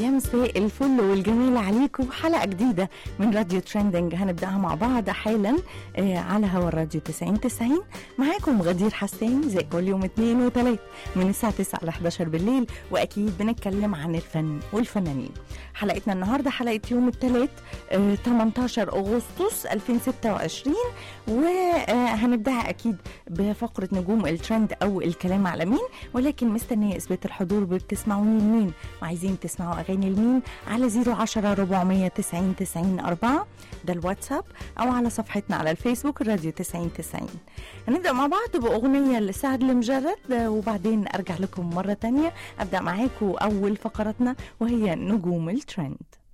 يا مساء الفل والجمال عليكم حلقة جديدة من راديو ترندنج هنبدأها مع بعض حالا آه على هوا الراديو 90 90 معاكم غدير حسان زي كل يوم اثنين وثلاث من الساعة 9 ل 11 بالليل وأكيد بنتكلم عن الفن والفنانين حلقتنا النهاردة حلقة يوم الثلاث آه 18 أغسطس 2026 وهنبدأها أكيد بفقرة نجوم الترند أو الكلام على مين ولكن مستنية إثبات الحضور بتسمعوني لمين وعايزين تسمعوا أغاني لمين على 010 490 90 4 ده الواتساب أو على صفحتنا على الفيسبوك الراديو 90 90 هنبدأ مع بعض بأغنية لسعد المجرد وبعدين أرجع لكم مرة تانية أبدأ معاكم أول فقرتنا وهي نجوم الترند